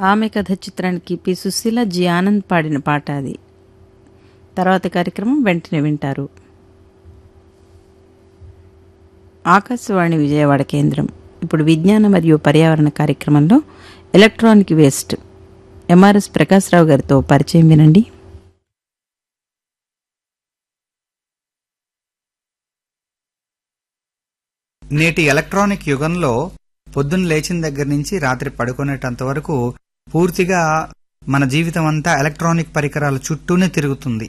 ఆమె కథ చిత్రానికి పి సుశీల జి ఆనంద్ పాడిన పాట అది తర్వాత కార్యక్రమం వెంటనే వింటారు ఆకాశవాణి విజయవాడ కేంద్రం ఇప్పుడు విజ్ఞాన మరియు పర్యావరణ కార్యక్రమంలో ఎలక్ట్రానిక్ వేస్ట్ ఎంఆర్ఎస్ ప్రకాశ్రావు గారితో పరిచయం వినండి నేటి ఎలక్ట్రానిక్ యుగంలో పొద్దున్న లేచిన దగ్గర నుంచి రాత్రి పడుకునేటంత వరకు పూర్తిగా మన జీవితం అంతా ఎలక్ట్రానిక్ పరికరాల చుట్టూనే తిరుగుతుంది